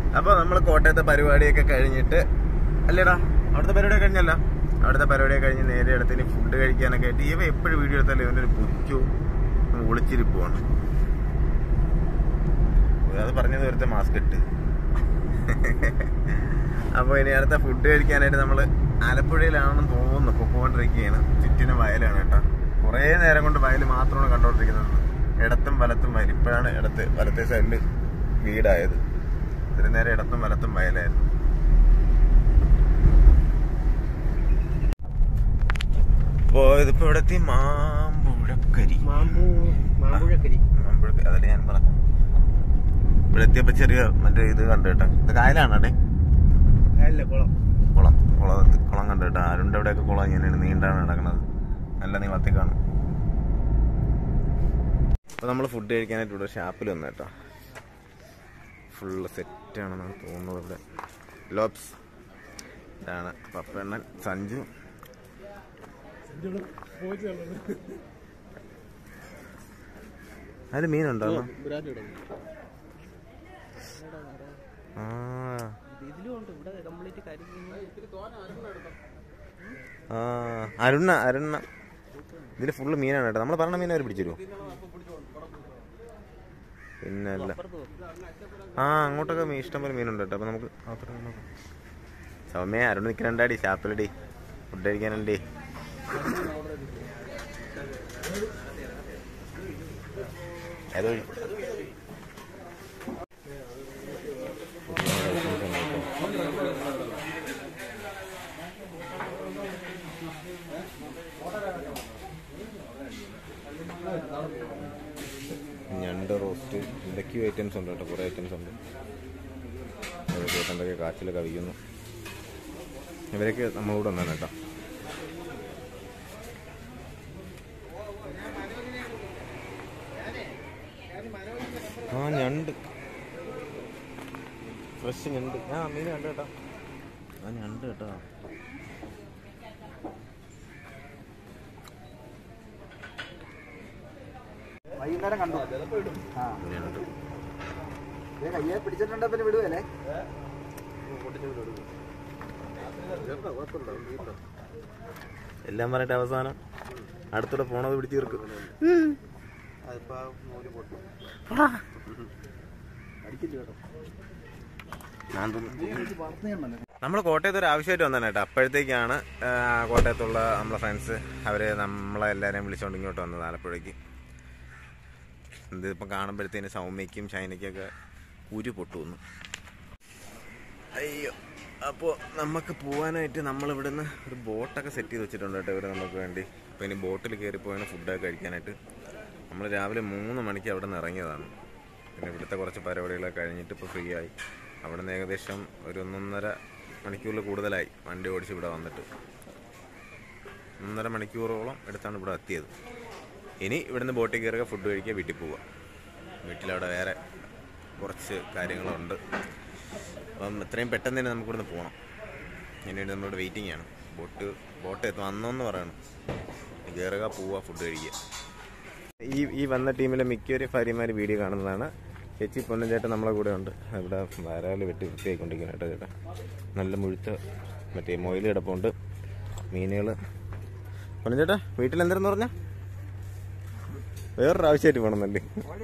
അപ്പൊ നമ്മൾ കോട്ടയത്തെ പരിപാടിയൊക്കെ കഴിഞ്ഞിട്ട് അല്ലേടാ അവിടുത്തെ പരിപാടിയൊക്കെ കഴിഞ്ഞല്ല അവിടുത്തെ പരിപാടിയൊക്കെ കഴിഞ്ഞ് നേരെ ഇടത്തിന് ഫുഡ് കഴിക്കാനൊക്കെ ആയിട്ട് ഇവ എപ്പോഴും വീഡിയോ എടുത്താലും ഇവന്റെ ഒരു പുച്ചു ഒളിച്ചിരിപ്പുവാണ് അത് പറഞ്ഞത് ഒരുത്തെ മാസ്ക് ഇട്ട് അപ്പോൾ ഇനി അടുത്ത ഫുഡ് കഴിക്കാനായിട്ട് നമ്മൾ ആലപ്പുഴയിലാണെന്ന് തോന്നുന്നു പൊക്കോണ്ടിരിക്കുകയാണ് ചുറ്റിനും വയലാണ് കേട്ടോ കുറേ നേരം കൊണ്ട് വയൽ മാത്രമാണ് കണ്ടോണ്ടിരിക്കുന്നത് ഇടത്തും വലത്തും വയൽ ഇപ്പോഴാണ് ഇടത്ത് വലത്തെ സൈഡിൽ വീടായത് ഇത്തിരി നേരം ഇടത്തും വലത്തും വയലായിരുന്നു അപ്പോൾ ഇതിപ്പോ ഇവിടെ എത്തി മാമ്പുഴക്കരി മാമ്പൂ മാമ്പുഴക്കരി മാമ്പുഴക്കരി അതല്ലേ ഞാൻ പറഞ്ഞു ഇവിടെ എത്തിയപ്പോ ചെറിയ മറ്റേ ഇത് കണ്ടു കേട്ടോ ഇത് കായലാണ് അടേ അല്ല കുളം കുളം കുളം കുളം കണ്ടു കേട്ടോ ആരുണ്ട് അവിടെയൊക്കെ കുളം ഇങ്ങനെയാണ് നീണ്ടാണ് കിടക്കുന്നത് നല്ല നീളത്തിൽ കാണും അപ്പൊ നമ്മൾ ഫുഡ് കഴിക്കാനായിട്ട് ഇവിടെ ഷാപ്പിൽ വന്നു കേട്ടോ ഫുള്ള് സെറ്റാണെന്നാണ് തോന്നുന്നത് ഇവിടെ ലോബ്സ് ഇതാണ് പപ്പെണ്ണൻ സഞ്ജു അതിൽ മീനുണ്ടോ ആ ഇതിലും ഉണ്ട് ഇവിടെ കംപ്ലീറ്റ് കാര്യം ആ അരുണ അരുണ ഇതിൽ ഫുള്ള് മീനാണ് കേട്ടോ നമ്മൾ പറഞ്ഞ മീൻ അവർ പിടിച്ചിരുമോ പിന്നെ അല്ല ആ അങ്ങോട്ടൊക്കെ മീൻ ഇഷ്ടം പോലെ മീനുണ്ട് കേട്ടോ അപ്പൊ നമുക്ക് അപ്പുറം നോക്കാം. സൗമ്യ അരുൺ നിൽക്കണണ്ടാടി ഷാപ്പിലടി ഫുഡ് കഴിക്കാനുണ്ടേ ഏതോ വഴി? ഞണ്ട് റോസ്റ്റ് എന്തൊക്കെയോ ഐറ്റംസ് ഉണ്ട് കേട്ടോ കുറേ ഐറ്റംസ് ഉണ്ട് അതൊക്കെ എന്തൊക്കെ കാച്ചിൽ കവിക്കുന്നു ഇവരൊക്കെ നമ്മളോട് വന്നാണ് കേട്ടോ ആ ഞണ്ട് ഫ്രഷ് ഞണ്ട് ആ മീൻ കണ്ടു കേട്ടോ ആ ഞണ്ട് കേട്ടോ വൈകുന്നേരം കണ്ടു ആ ഞണ്ട് ഇത് കയ്യെ പിടിച്ചിട്ടുണ്ടെ പിന്നെ വിടുവല്ലേ എല്ലാം പറഞ്ഞിട്ട് അവസാനം അടുത്തൂടെ പോണത് പിടിച്ച് തീർക്കും അതിപ്പോ നൂല് പൊട്ടി അടിക്കില്ല കേട്ടോ നമ്മൾ കോട്ടയത്ത് ഒരു ആവശ്യമായിട്ട് വന്നതാണ് കേട്ടോ അപ്പോഴത്തേക്കാണ് ആ, കോട്ടയത്തുള്ള നമ്മളെ ഫ്രണ്ട്സ് അവര് നമ്മളെ എല്ലാവരെയും വിളിച്ചുകൊണ്ട് ഇങ്ങോട്ട് വന്നത് ആലപ്പുഴയ്ക്ക് ഇതിപ്പം കാണുമ്പോഴത്തേന് സൗമ്യയ്ക്കും ഷൈനയ്ക്കൊക്കെ കുരു പൊട്ടുവന്നു അയ്യോ അപ്പോൾ നമുക്ക് പോകാനായിട്ട് നമ്മൾ ഇവിടുന്ന് ഒരു ബോട്ടൊക്കെ സെറ്റ് ചെയ്ത് വെച്ചിട്ടുണ്ട് കേട്ടോ ഇവർ നമുക്ക് വേണ്ടി അപ്പോൾ ഇനി ബോട്ടിൽ കയറി പോയാണ് ഫുഡൊക്കെ കഴിക്കാനായിട്ട് നമ്മൾ രാവിലെ മൂന്ന് മണിക്ക് അവിടെ നിന്ന് ഇറങ്ങിയതാണ് പിന്നെ ഇവിടുത്തെ കുറച്ച് പരിപാടികളൊക്കെ കഴിഞ്ഞിട്ട് ഇപ്പോൾ ഫ്രീ ആയി അവിടെ നിന്ന് ഏകദേശം ഒരു ഒന്നൊന്നര മണിക്കൂറിൽ കൂടുതലായി വണ്ടി ഓടിച്ച് ഇവിടെ വന്നിട്ട് ഒന്നര മണിക്കൂറോളം എടുത്താണ് ഇവിടെ എത്തിയത് ഇനി ഇവിടുന്ന് ബോട്ടിൽ കയറുക ഫുഡ് കഴിക്കുക വീട്ടിൽ പോവുക വീട്ടിലവിടെ വേറെ കുറച്ച് കാര്യങ്ങളുണ്ട് അപ്പം എത്രയും പെട്ടെന്ന് തന്നെ നമുക്ക് ഇവിടുന്ന് പോകണം അതിനുവേണ്ടി നമ്മളിവിടെ വെയിറ്റിംഗ് ആണ് ബോട്ട് ബോട്ട് എത്തും വന്നോന്ന് പറയണം കയറുക പോവുക ഫുഡ് കഴിക്കുക ഈ ഈ വന്ന ടീമിലെ മിക്കവരും ഭാര്യമാർ വീഡിയോ കാണുന്നതാണ് ചേച്ചി പൊന്നും ചേട്ടൻ നമ്മളെ കൂടെ ഉണ്ട് ഇവിടെ വരാല് വെട്ടി വൃത്തിയായിക്കൊണ്ടിരിക്കണം കേട്ടോ ചേട്ടാ നല്ല മുഴുത്ത മറ്റേ മൊയിൽ കിടപ്പുണ്ട് മീനുകൾ പൊന്നും ചേട്ടാ വീട്ടിൽ എന്തെന്ന് പറഞ്ഞ വേറൊരു ആവശ്യമായിട്ട് പോകണമെന്നല്ലേ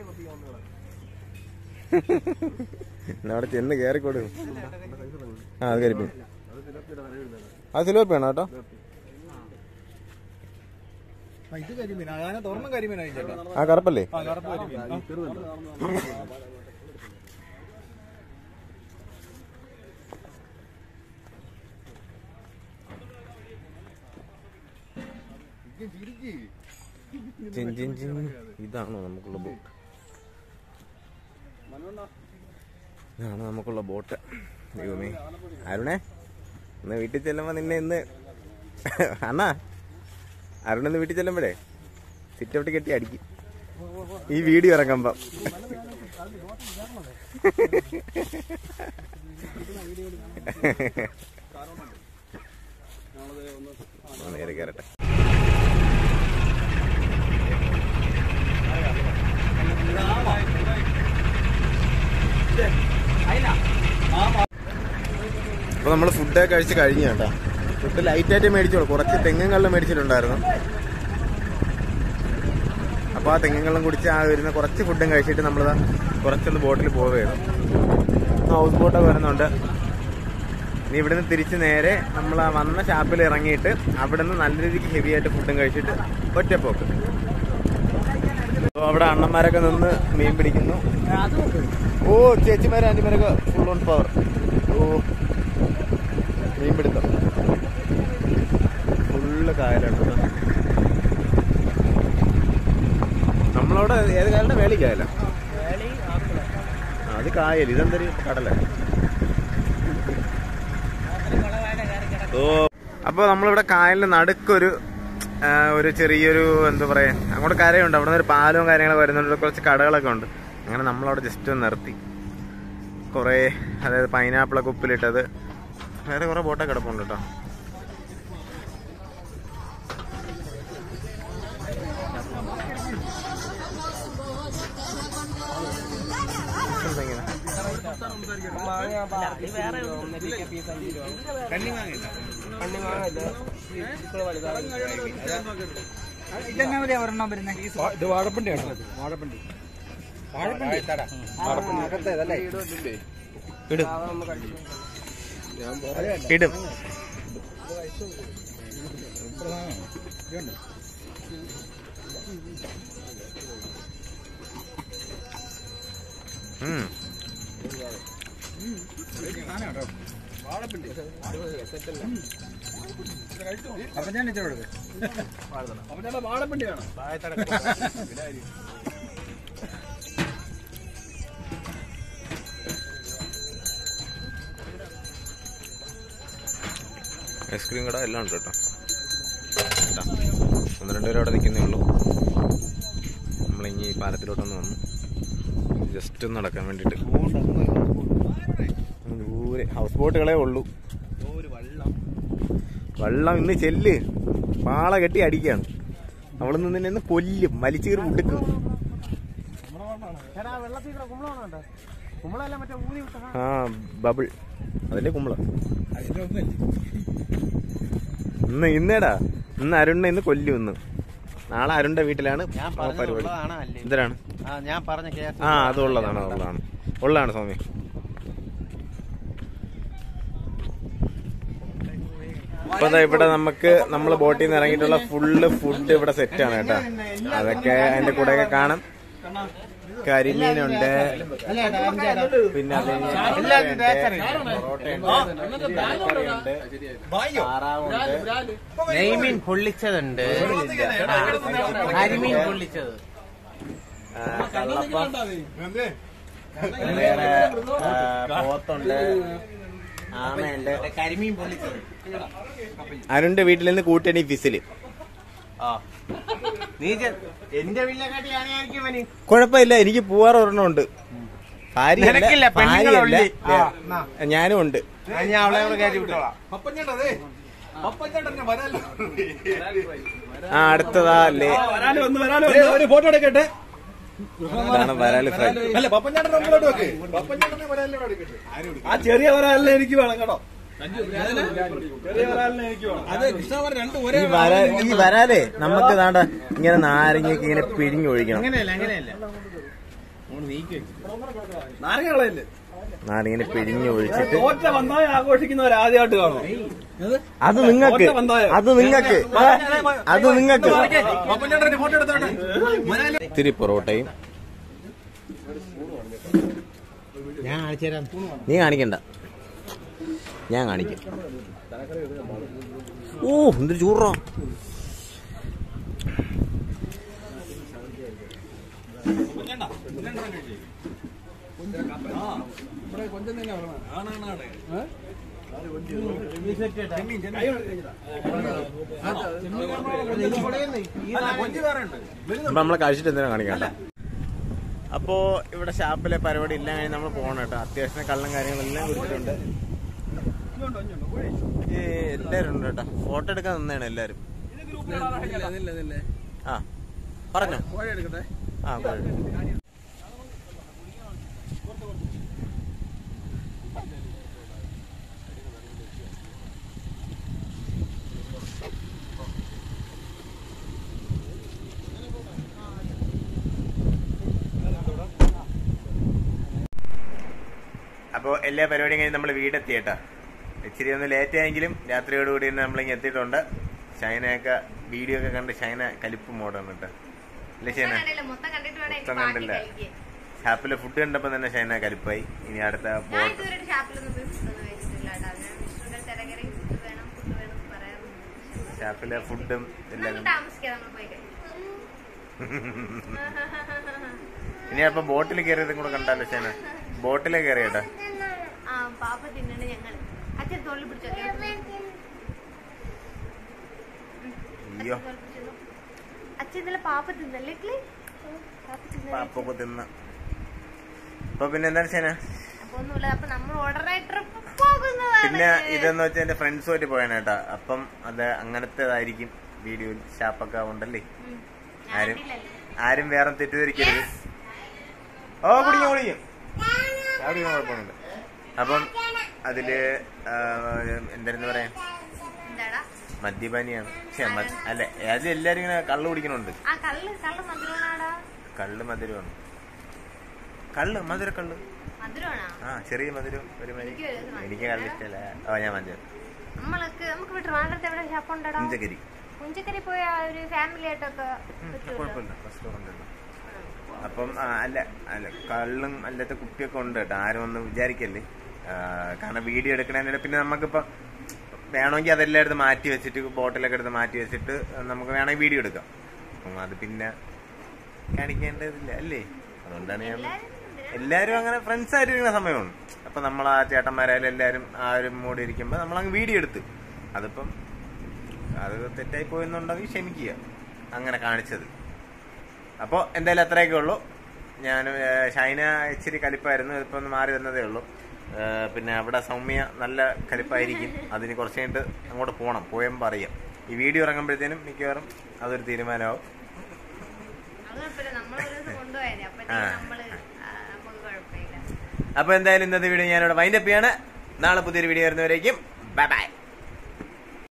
എന്നാ അവിടെ ചെന്ന് കയറിക്കോട് ആ അത് കരിപ്പീൻ അത് സിലോപ്പിയാണോ കേട്ടോ ഇത് കരിമീൻ അങ്ങനെ തുറന്നും കരിമീനായി ചേട്ടാ ആ കറുപ്പല്ലേ ആ കറുപ്പ് കരിമീൻ ചിൻ ചിൻ ചിൻ ഇതാണോ നമുക്കുള്ള ബോട്ട് ഇതാണ് നമുക്കുള്ള ബോട്ട് ദൈവമേ അരുണേ ഇന്ന് വീട്ടിൽ ചെല്ലുമ്പോ നിന്നെ ഇന്ന് അണ്ണാ അരുൺ ഇന്ന് വീട്ടിൽ ചെല്ലുമ്പോഴേ സിറ്റ് ഔട്ട് കെട്ടി അടിക്കും ഈ വീഡിയോ ഇറങ്ങുമ്പോ നേരെ കയറട്ടെ അപ്പോൾ നമ്മൾ ഫുഡൊക്കെ കഴിച്ച് കഴിഞ്ഞു കേട്ടോ ഫുഡ് ലൈറ്റായിട്ട് മേടിച്ചോളൂ കുറച്ച് തെങ്ങും കള്ളും മേടിച്ചിട്ടുണ്ടായിരുന്നു അപ്പോൾ ആ തെങ്ങും കള്ളും കുടിച്ച് ആ വരുന്ന കുറച്ച് ഫുഡും കഴിച്ചിട്ട് നമ്മൾ കുറച്ചൊന്ന് ബോട്ടിൽ പോവുകയാണ് ഹൗസ് ബോട്ടൊക്കെ വരുന്നുണ്ട് ഇനി ഇവിടുന്ന് തിരിച്ച് നേരെ നമ്മൾ ആ വന്ന ഷാപ്പിൽ ഇറങ്ങിയിട്ട് അവിടുന്ന് നല്ല രീതിക്ക് ഹെവി ആയിട്ട് ഫുഡും കഴിച്ചിട്ട് ഒറ്റപ്പോക്ക് അപ്പോൾ അവിടെ അണ്ണന്മാരൊക്കെ നിന്ന് മീൻ പിടിക്കുന്നു ഓ ചേച്ചിമാരും ആൻറ്റിമാരൊക്കെ ഫുൾ ഓൺ പവർ ഓ മീൻ പിടുത്തം ഫുള്ള് കായലാണ് കേട്ടോ. നമ്മളവിടെ ഏത് കായലിന്റെ വേലി കായല അത് കായൽ ഇതെന്തൊരു കടല ഓ അപ്പൊ നമ്മളിവിടെ കായലിന്റെ നടുക്കൊരു ആ, ഒരു ചെറിയൊരു എന്താ പറയാ അങ്ങോട്ട് കരയുണ്ട് അവിടെ നിന്ന് ഒരു പാലവും കാര്യങ്ങളൊക്കെ വരുന്നുണ്ട് കുറച്ച് കടകളൊക്കെ ഉണ്ട് അങ്ങനെ നമ്മളവിടെ ജസ്റ്റ് ഒന്ന് നിർത്തി കുറേ അതായത് പൈനാപ്പിളൊക്കെ ഉപ്പിലിട്ടത് വേറെ കുറെ ബോട്ടൊക്കെ കിടപ്പുണ്ട് കേട്ടോ ഇതെന്താ ഇങ്ങനെ? ഇതെന്നാ മതിയാ ഒരെണ്ണം വരുന്നത് ഇത് വാഴപ്പണ്ടിയാണോ വാഴപ്പണ്ടി ഇടും ഇടും ഉം. അപ്പൊ ഞാൻ ഇച്ചിരി അപ്പൊ ഞാൻ വാഴപ്പണ്ടിയാണ് ഐസ്ക്രീം കട എല്ലാം ഉണ്ട് കേട്ടോ കേട്ടോ. ഒന്ന് രണ്ട് പേര് അവിടെ നിൽക്കുന്നേ ഉള്ളൂ നമ്മളിങ്ങി പാലത്തിലോട്ടൊന്ന് വന്നു ജസ്റ്റ് ഒന്ന് നടക്കാൻ വേണ്ടിയിട്ട് ദൂരെ ഹൗസ് ബോട്ടുകളേ ഉള്ളൂ വെള്ളം ഇന്ന് ചെല്ല് പാള കെട്ടി അടിക്കാണ് അവിടെ നിന്ന് നിന്ന് കൊല്ലും വലിച്ചു കയറി ഉടുക്കും ആ ബബിൾ അതിന്റെ കുമ്പള ഇന്ന് ഇന്നേടാ ഇന്ന് അരുണിനെ ഇന്ന് കൊല്ലും ഇന്ന് നാളെ അരുണിന്റെ വീട്ടിലാണ് ഞാൻ ആ പറഞ്ഞത് പരിപാടി ഉള്ളതാണോ അല്ലേ? എന്തിനാണ് ആ ഞാൻ പറഞ്ഞ കേസ് ആ അത് ഉള്ളതാണ് ഉള്ളതാണ് ഉള്ളതാണ് സ്വാമി ഇപ്പൊ ദാ ഇവിടെ നമുക്ക് നമ്മൾ ബോട്ടിൽ നിന്ന് ഇറങ്ങിയിട്ടുള്ള ഫുള്ള് ഫുഡ് ഇവിടെ സെറ്റ് ആണ് കേട്ടോ അതൊക്കെ അതിന്റെ കൂടെ ഒക്കെ കാണാം കരിമീനുണ്ട് പിന്നെ അത് കഴിഞ്ഞ് പൊറോട്ടയുണ്ട്, ചിക്കനുണ്ട്, താറാവുണ്ട് നെയ്മീൻ പൊള്ളിച്ചതുണ്ട് കരിമീൻ പൊള്ളിച്ചത് ആ, കള്ളപ്പം വേറെ ആ, പോത്തുണ്ട് ആമയുണ്ട് കരിമീൻ പൊള്ളിച്ചത് അരുണിന്റെ വീട്ടിൽ നിന്ന് കൂട്ടണി ഫിസില് ആ നീ ചെ- എന്റെ വീട്ടിലെക്കാട്ടിയാണ് എനിക്ക് പനി കുഴപ്പമില്ല എനിക്ക് പോവാറ് ഒരെണ്ണമുണ്ട് ഭാര്യയല്ല, നിനക്കില്ല, പെണ്ണുങ്ങളെ ഭാര്യയല്ല, ഉള്ളി. ആ, എന്നാ. ഞാനും ഉണ്ട് ആ, ഞാൻ അവളെ കൂടെ കയറ്റി വിട്ടോളാം പപ്പഞ്ഞേട്ടതേ പപ്പഞ്ഞേട്ടനെ വരാലോ ആ അടുത്തതാ അല്ലേ വരാലോ ഒന്ന് വരാലോ ഒരു ഫോട്ടോ എടുക്കട്ടെ ഇതാണ് വരാല് ഫ്രൈ അല്ല പപ്പഞ്ഞേട്ടൻ നമ്മളോട് വെക്ക് പപ്പഞ്ഞേട്ടനെ വരാലോ എടുക്കട്ടെ ആ ചെറിയ വരാലിനെ എനിക്ക് വേണം കേട്ടോ ചെറിയ വരാലിനെ എനിക്ക് വേണം അതെ കൃഷ്ണ രണ്ട് ഒരേ ഈ വര ഈ വരാലേ നമുക്ക് നാണ്ട ഇങ്ങനെ നാരങ്ങയൊക്കെ ഇങ്ങനെ പിഴിഞ്ഞ് ഒഴിക്കണം അങ്ങനെയല്ല അങ്ങനെയല്ല നാരങ്ങളല്ലേ നാരങ്ങനെ പിഴിഞ്ഞ് ഒഴിച്ചിട്ട് തോറ്റ വന്നായ ആഘോഷിക്കുന്നവർ ആദ്യമായിട്ട് കാണും അത് നിങ്ങക്ക് അത് നിങ്ങക്ക് അത് നിങ്ങക്ക് പപ്പഞ്ഞേട്ടന്റെ ഫോട്ടോ എടുത്തോട്ടെ ഇത്തിരി പൊറോട്ടയും ഞാൻ കാണിച്ചു തരാം നീ കാണിക്കണ്ട ഞാൻ കാണിക്കാം ഓ എന്തൊരു ചൂറോ അപ്പൊ നമ്മളെ കഴിച്ചിട്ട് എന്തിനാ കാണിക്കണ്ട അപ്പോ ഇവിടെ ഷാപ്പിലെ പരിപാടി എല്ലാം കഴിഞ്ഞ് നമ്മൾ പോകണം കേട്ടോ അത്യാവശ്യം കള്ളും കാര്യങ്ങളെല്ലാം കുടിച്ചിട്ടുണ്ട് ഏ, എല്ലാരും ഉണ്ട് കേട്ടോ ഫോട്ടോ എടുക്കാൻ നിന്നാണ് എല്ലാരും ആ പറഞ്ഞോ ആ കോഴ അപ്പോൾ എല്ലാ പരിപാടിയും കഴിഞ്ഞ് നമ്മൾ വീടെത്തി കേട്ടാ ഇച്ചിരി ഒന്ന് ലേറ്റ് ആയെങ്കിലും രാത്രിയോടുകൂടി തന്നെ നമ്മളിങ്ങ് എത്തിയിട്ടുണ്ട് ഷൈനയൊക്കെ വീഡിയോ ഒക്കെ കണ്ട് ഷൈന കലിപ്പ് മോഡാണ് കേട്ടോ അല്ലേ ഷൈന കണ്ടില്ല മൊത്തം കണ്ടിട്ട് വേണം എനിക്ക് മൊത്തം ബാക്കി കണ്ടില്ല. കഴിക്കാൻ ഷാപ്പിലെ ഫുഡ് കണ്ടപ്പോൾ തന്നെ ഷൈന കലിപ്പായി ഇനി അടുത്ത ഞാൻ ബോട്ട് ഇതുവരെ ഷാപ്പിലൊന്നും പോയി ഫുഡൊന്നും കഴിച്ചിട്ടില്ല കേട്ടോ ഞാൻ വിഷ്ണുവിന്റെ തിരകറി ഫുഡ് വേണം ഫുഡ് വേണം പറയാം ഷാപ്പിലെ ഫുഡും എല്ലാം നമുക്ക് താമസിക്കാതെ നമ്മൾ പോയി കഴിക്കും ഇനി അപ്പൊ ബോട്ടിൽ കയറിയതും കൂടെ കണ്ടാലോ ഷൈന ബോട്ടിലെ കയറിയട്ടാ ആ പാപ്പ തിന്നണ ഞങ്ങൾ അച്ഛൻ തോളിൽ പിടിച്ചോ അയ്യോ അച്ഛൻ ഇന്നലെ പാപ്പ തിന്നല്ലേ ഇക്ലി? പാപ്പ തിന്നല്ലേ? പാപ്പൊക്കെ തിന്ന അപ്പൊ പിന്നെ എന്താണ് ഷൈന അപ്പൊ ഒന്നുമില്ല അപ്പൊ നമ്മൾ ഓർഡറായി ട്രിപ്പ് പോകുന്നതാണ് പിന്നെ ഇതെന്ന് വെച്ചാൽ എന്റെ ഫ്രണ്ട്സുമായിട്ട് പോയാണ് കേട്ടാ അപ്പം അത് അങ്ങനത്തേതായിരിക്കും വീഡിയോ ഷാപ്പൊക്കെ ഉണ്ടല്ലേ ഉം. ഞാൻ ആരും കണ്ടില്ലല്ലോ. ആരും വേറെ തെറ്റിദ്ധരിക്കരുത് ഓ കുടിക്കും കുടിക്കും കുടിക്കും കുഴപ്പമൊന്നുമില്ല അപ്പം അതില് ആ, എന്തായിരുന്നു പറയാ എന്താടാ മദ്യപാനിയാണ് പക്ഷെ മ- അല്ല അതിൽ എല്ലാരും ഇങ്ങനെ കള്ള് കുടിക്കണുണ്ട് ആ കള്ള് കള്ള് മധുരമാണാടാ കള്ള് മധുരമാണ് കള്ള് മധുര കള്ള് മധുരമാണോ ആ ചെറിയ മധുരം ഒരു മതി എനിക്ക് ഒരു മധുരം എനിക്ക് കള്ള് ഇഷ്ടമല്ല ഓ ഞാൻ മധുരം നമ്മൾക്ക് നമുക്ക് ഇവിടെ ട്രിവാൻഡ്രത്ത് എവിടെ ഷാപ്പ് ഉണ്ടടാ ഇഞ്ചക്കരി കുഞ്ചക്കരി പോയ ഒരു ഫാമിലി ആയിട്ടൊക്കെ ഉം, പറ്റുമല്ലോ. കുഴപ്പമില്ല റെസ്റ്റോറന്റ് ഉണ്ട് അപ്പം ആ, അല്ല അല്ല കള്ളും അല്ലാത്ത കുപ്പിയൊക്കെ ഉണ്ട് കേട്ടോ ആരും ഒന്നും വിചാരിക്കല്ലേ ആ, കാരണം വീഡിയോ എടുക്കണതിന് പിന്നെ നമുക്കിപ്പം വേണമെങ്കിൽ അതെല്ലാം എടുത്ത് മാറ്റി വെച്ചിട്ട് ബോട്ടിലൊക്കെ എടുത്ത് മാറ്റി വെച്ചിട്ട് നമുക്ക് വേണമെങ്കിൽ വീഡിയോ എടുക്കാം അപ്പം അത് പിന്നെ കാണിക്കേണ്ടതില്ല അല്ലേ അതുകൊണ്ടാണ് ഞാൻ എല്ലാവരും അങ്ങനെ ഫ്രണ്ട്സ് ആയിട്ടിരിക്കുന്ന സമയമാണ് അപ്പം നമ്മൾ ആ ചേട്ടന്മാരായാലും എല്ലാവരും ആ ഒരു മൂടി ഇരിക്കുമ്പോൾ നമ്മളങ്ങ് വീഡിയോ എടുത്ത് അതിപ്പം അത് തെറ്റായി പോയെന്നുണ്ടെങ്കിൽ ക്ഷമിക്കുക അങ്ങനെ കാണിച്ചത് അപ്പോൾ എന്തായാലും അത്രയൊക്കെ ഉള്ളൂ ഞാൻ ഏഹ്, ഷൈന ഇച്ചിരി കലിപ്പായിരുന്നു ഇപ്പം ഒന്ന് മാറി വന്നതേ ഉള്ളൂ ഏഹ്, പിന്നെ അവിടെ സൗമ്യ നല്ല കലിപ്പായിരിക്കും അതിന് കുറച്ച് കഴിഞ്ഞിട്ട് അങ്ങോട്ട് പോകണം പോയപ്പോൾ അറിയാം ഈ വീഡിയോ ഇറങ്ങുമ്പോഴത്തേനും മിക്കവാറും അതൊരു തീരുമാനമാവും അത് കുഴപ്പമില്ല നമ്മളൊരു ദിവസം കൊണ്ടുപോയത് ആ. അപ്പഴത്തേക്ക് നമ്മള് ആ, നമുക്ക് കുഴപ്പമില്ല അപ്പോൾ എന്തായാലും ഇന്നത്തെ വീഡിയോ ഞാനിവിടെ വൈൻഡപ്പ് ചെയ്യാണ് നാളെ പുതിയൊരു വീഡിയോ വരുന്നവരേക്കും ബൈ ബൈ